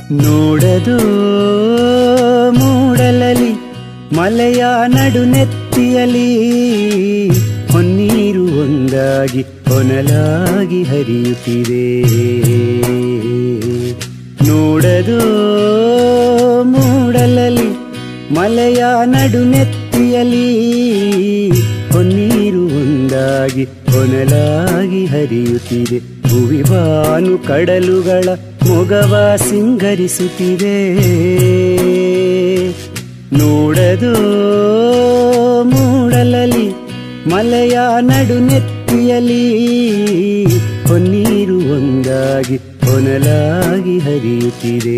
ನೋಡದು ಮೂಡಲಲಿ ಮಲೆಯ ನಡುನೆತ್ತಿಯಲಿ ಹೊನ್ನೀರು ಒಂದಾಗಿ ಹೊನಲಾಗಿ ಹರಿಯುತ್ತಿದೆ ನೋಡದು ಮೂಡಲಲಿ ಮಲೆಯ ನಡುನೆತ್ತಿಯಲಿ ಹೊನ್ನೀರು ಒಂದಾಗಿ ಹೊನಲಾಗಿ ಹರಿಯುತ್ತಿದೆ ಭುವಿ ಬಾನು ಕಡಲುಗಳ ಮೊಗವ ಸಿಂಗರಿಸುತ್ತಿದೆ ನೋಡದು ಮೂಡಲಲಿ ಮಲೆಯ ನಡುನೆತ್ತಿಯಲಿ ಹೊನ್ನೀರು ಒಂದಾಗಿ ಹೊನಲಾಗಿ ಹರಿಯುತ್ತಿದೆ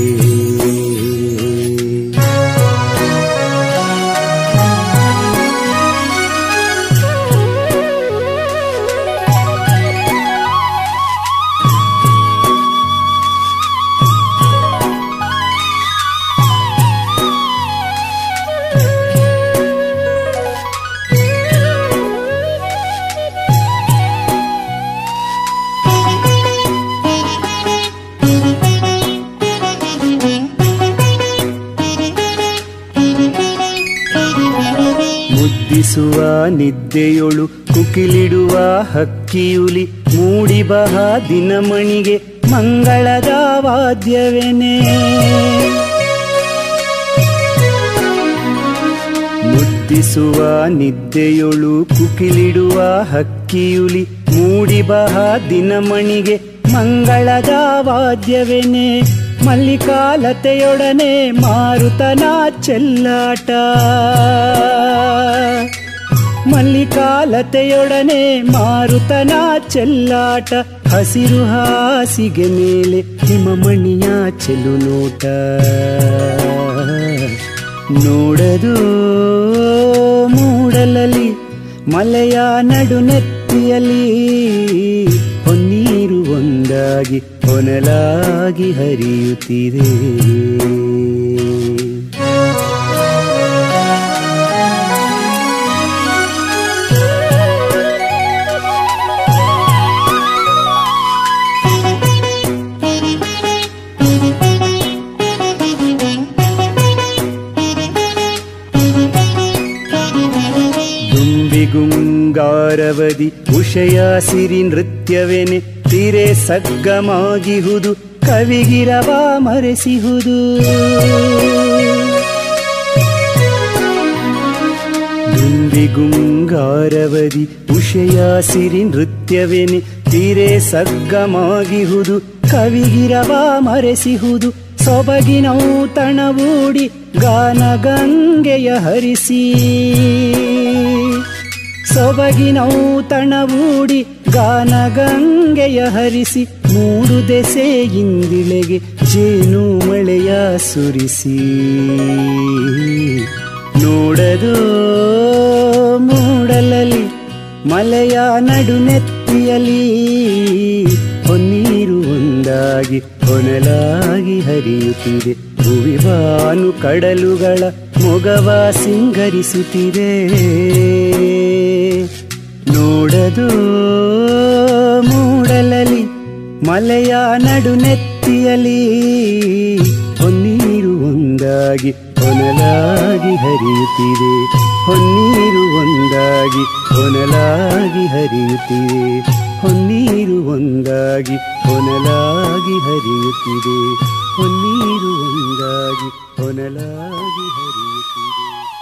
ಮುದ್ದಿಸುವ ನಿದ್ದೆಯೊಳು ಕುಕಿಲಿಡುವ ಹಕ್ಕಿಯುಲಿ ಮೂಡಿಬಹ ದಿನಮಣಿಗೆ ಮಂಗಳದ ವಾದ್ಯವೆನೆ ಮುದ್ದಿಸುವ ನಿದ್ದೆಯೊಳು ಕುಕಿಲಿಡುವ ಹಕ್ಕಿಯುಲಿ ಮೂಡಿಬಹ ದಿನಮಣಿಗೆ ಮಂಗಳದ ವಾದ್ಯವೆನೆ ಮಲ್ಲಿಕಾಲತೆಯೊಡನೆ ಮಾರುತನ ಚೆಲ್ಲಾಟ ಮಲ್ಲಿಕಾಲತೆಯೊಡನೆ ಮಾರುತನ ಚೆಲ್ಲಾಟ ಹಸಿರು ಹಾಸಿಗೆ ಮೇಲೆ ಹಿಮಮಣಿಯ ಚೆಲು ನೋಟ ನೋಡದು ಮೂಡಲಲಿ ಮಲೆಯ ನಡುನೆತ್ತಿಯಲಿ ಹೊನ್ನೀರು ಒಂದಾಗಿ ಹೊನಲಾಗಿ ಹರಿಯುತ್ತಿದೆ ದುಂಬಿಗುಂಗಾರವದಿ ಉಷಯ ಸಿರಿ ನೃತ್ಯವೆನೆ ತಿರೆ ಸಗ್ಗಮಾಗಿಹುದು ಕವಿಗಿರವ ಮರೆಸಿಹುದು ದುಂಬಿಗುಂಗಾರವದಿ ಉಷಯ ಸಿರಿ ನೃತ್ಯವೆನೆ ತಿರೆ ಸಗ್ಗಮಾಗಿಹುದು ಕವಿಗಿರವ ಮರೆಸಿಹುದು ಸೊಬಗಿನವು ತಣವೂಡಿ ಗಾನ ಗಂಗೆಯ ಹರಿಸಿ ಸೊಬಗಿನವು ತಣವೂಡಿ ಗಾನ ಗಂಗೆಯ ಹರಿಸಿ ಮೂರು ದೆಸೆಯಿಂದಿಳೆಗೆ ಜೇನು ಮಳೆಯ ಸುರಿಸಿ ನೋಡದು ಮೂಡಲಲಿ ಮಲೆಯ ನಡುನೆತ್ತಿಯಲಿ ಹೊನ್ನೀರು ಒಂದಾಗಿ ಹೊನಲಾಗಿ ಹರಿಯುತ್ತಿದೆ ಭುವಿ ಬಾನು ಕಡಲುಗಳ ಮೊಗವ ಸಿಂಗರಿಸುತ್ತಿದೆ ನೋಡದು ಮೂಡಲಲಿ ಮಲೆಯ ನಡುನೆತ್ತಿಯಲಿ ಹೊನ್ನೀರು ಒಂದಾಗಿ ಹೊನಲಾಗಿ ಹರಿಯುತ್ತಿದೆ ಹೊನ್ನೀರು ಒಂದಾಗಿ ಹೊನಲಾಗಿ ಹರಿಯುತ್ತಿದೆ ಹೊನ್ನೀರು ಒಂದಾಗಿ ಹೊನಲಾಗಿ ಹರಿಯುತ್ತಿದೆ ಹೊನ್ನೀರು ಒಂದಾಗಿ ಹೊನಲಾಗಿ ಹರಿಯುತ್ತಿದೆ